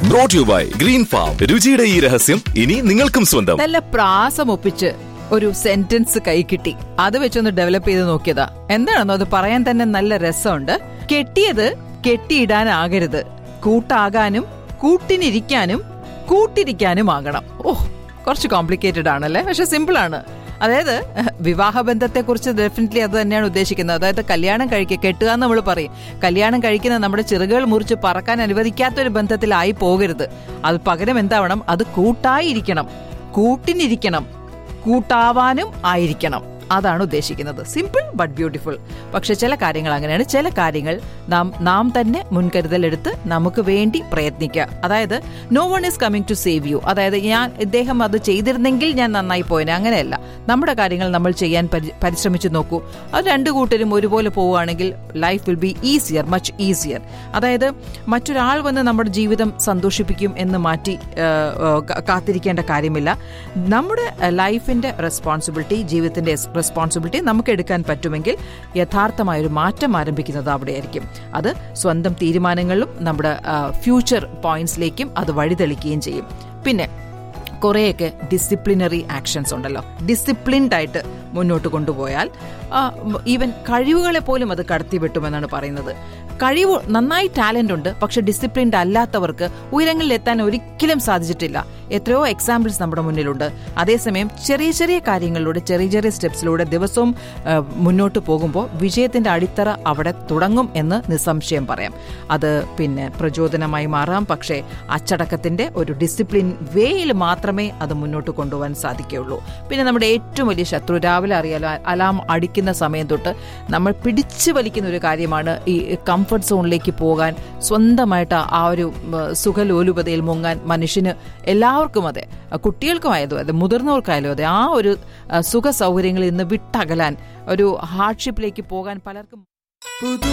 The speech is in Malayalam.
brought you by green farm രുചിയുടെ ഈ രഹസ്യം ഇനി നിങ്ങൾക്കും സ്വന്തം നല്ല പ്രാസം ഒപ്പിച്ച് ഒരു സെന്റൻസ് കൈ കിട്ടി അത് വെച്ചൊന്ന് ഡെവലപ്പ് ചെയ്ത് നോക്കിയതാ എന്താണെന്നോ അത് പറയാൻ തന്നെ നല്ല രസമുണ്ട് കെട്ടിയത് കെട്ടിയിടാനാകരുത് കൂട്ടാകാനും കൂട്ടിനിരിക്കാനും കൂട്ടിരിക്കാനും ആകണം ഓ കുറച്ച് കോംപ്ലിക്കേറ്റഡ് ആണല്ലേ പക്ഷെ സിമ്പിൾ ആണ് അതായത് വിവാഹബന്ധത്തെ കുറിച്ച് ഡെഫിനറ്റ്ലി അത് തന്നെയാണ് ഉദ്ദേശിക്കുന്നത് അതായത് കല്യാണം കഴിക്കുക കെട്ടുക എന്ന് നമ്മൾ പറയും കല്യാണം കഴിക്കുന്ന നമ്മുടെ ചിറകുകൾ മുറിച്ച് പറക്കാൻ അനുവദിക്കാത്ത ഒരു ബന്ധത്തിലായി പോകരുത് അത് പകരം എന്താവണം അത് കൂട്ടായിരിക്കണം കൂട്ടിനിരിക്കണം കൂട്ടാവാനും ആയിരിക്കണം അതാണ് ഉദ്ദേശിക്കുന്നത് സിമ്പിൾ ബട്ട് ബ്യൂട്ടിഫുൾ പക്ഷെ ചില കാര്യങ്ങൾ അങ്ങനെയാണ് ചില കാര്യങ്ങൾ നാം നാം തന്നെ മുൻകരുതൽ എടുത്ത് നമുക്ക് വേണ്ടി പ്രയത്നിക്കുക അതായത് no one is coming to save you അതായത് ഞാൻ ഇദ്ദേഹം അത് ചെയ്തിരുന്നെങ്കിൽ ഞാൻ നന്നായി പോയേനെ അങ്ങനെയല്ല നമ്മുടെ കാര്യങ്ങൾ നമ്മൾ ചെയ്യാൻ പരി- പരിശ്രമിച്ചു നോക്കൂ അത് രണ്ടു കൂട്ടരും ഒരുപോലെ പോവുകയാണെങ്കിൽ life will be easier much easier അതായത് മറ്റൊരാൾ വന്ന് നമ്മുടെ ജീവിതം സന്തോഷിപ്പിക്കും എന്ന് മാറ്റി ആ, ആ, ക- കാത്തിരിക്കേണ്ട കാര്യമില്ല നമ്മുടെ ലൈഫിന്റെ റെസ്പോൺസിബിലിറ്റി ജീവിതത്തിന്റെ റെസ്പോൺസിബിലിറ്റി നമുക്ക് എടുക്കാൻ പറ്റുമെങ്കിൽ യഥാർത്ഥമായ ഒരു മാറ്റം ആരംഭിക്കുന്നത് അവിടെയായിരിക്കും അത് സ്വന്തം തീരുമാനങ്ങളിലും നമ്മുടെ ഫ്യൂച്ചർ പോയിന്റ്സിലേക്കും അത് വഴിതെളിക്കുകയും ചെയ്യും പിന്നെ കുറേയൊക്കെ ഡിസിപ്ലിനറി ആക്ഷൻസ് ഉണ്ടല്ലോ ഡിസിപ്ലിൻഡ് ആയിട്ട് മുന്നോട്ട് കൊണ്ടുപോയാൽ ഈവൻ കഴിവുകളെ പോലും അത് കടത്തിവിട്ടുമെന്നാണ് പറയുന്നത് കഴിവ് നന്നായി ടാലന്റ് ഉണ്ട് പക്ഷെ ഡിസിപ്ലിൻഡ് അല്ലാത്തവർക്ക് ഉയരങ്ങളിൽ എത്താൻ ഒരിക്കലും സാധിച്ചിട്ടില്ല എത്രയോ എക്സാമ്പിൾസ് നമ്മുടെ മുന്നിലുണ്ട് അതേസമയം ചെറിയ ചെറിയ കാര്യങ്ങളിലൂടെ ചെറിയ ചെറിയ സ്റ്റെപ്സിലൂടെ ദിവസവും ആ, മുന്നോട്ട് പോകുമ്പോൾ വിജയത്തിന്റെ അടിത്തറ അവിടെ തുടങ്ങും എന്ന് നിസ്സംശയം പറയാം അത് പിന്നെ പ്രചോദനമായി മാറാം പക്ഷേ അച്ചടക്കത്തിന്റെ ഒരു ഡിസിപ്ലിൻ വേയിൽ മാത്രമേ അത് മുന്നോട്ട് കൊണ്ടുപോകാൻ സാധിക്കുകയുള്ളൂ പിന്നെ നമ്മുടെ ഏറ്റവും വലിയ ശത്രു രാവിലെ അറിയാലോ അലാം അടിക്കുന്ന സമയം തൊട്ട് നമ്മൾ പിടിച്ചു വലിക്കുന്ന ഒരു കാര്യമാണ് ഈ കംഫർട്ട് സോണിലേക്ക് പോകാൻ സ്വന്തമായിട്ട് ആ ഒരു ഉം, സുഖലോലുപതയിൽ മുങ്ങാൻ മനുഷ്യന് എല്ലാവർക്കും അതെ കുട്ടികൾക്കുമായതും അതെ മുതിർന്നവർക്കായാലും അതെ ആ ഒരു ആ, സുഖ സൗകര്യങ്ങളിൽ നിന്ന് വിട്ടകലാൻ ഒരു ഹാർഡ്ഷിപ്പിലേക്ക് പോകാൻ പലർക്കും